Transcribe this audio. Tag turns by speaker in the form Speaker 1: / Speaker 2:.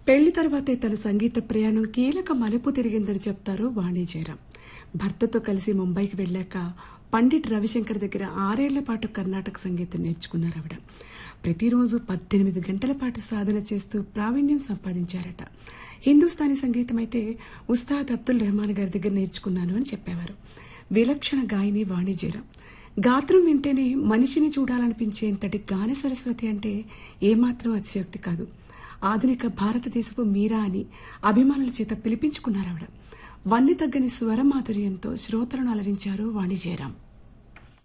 Speaker 1: పెళ్లి తర్వాతే తన సంగీత ప్రయాణం కీలక మలుపు తిరిగిందని చెప్తారు వాణి జయరాం భర్తతో కలిసి ముంబైకి వెళ్ళాక పండిట్ రవిశంకర్ దగ్గర ఆరేళ్ల పాటు కర్ణాటక సంగీతం నేర్చుకున్నారు ఆవిడ ప్రతిరోజు పద్దెనిమిది గంటల పాటు సాధన చేస్తూ ప్రావీణ్యం సంపాదించారట హిందుస్థానీ సంగీతం అయితే ఉస్తాద్ అబ్దుల్ రెహమాన్ గారి దగ్గర నేర్చుకున్నాను అని చెప్పేవారు విలక్షణ గాయని వాణి జయరాం గాత్రం వింటేనే మనిషిని చూడాలనిపించేంతటి గాన సరస్వతి అంటే ఏమాత్రం అతిశయోక్తి కాదు ఆధునిక భారతదేశపు మీరా అని అభిమానుల చేత పిలిపించుకున్నారు ఆవిడ వన్నె తగ్గని స్వర మాధుర్యంతో శ్రోతలను అలరించారు వాణి జయరాం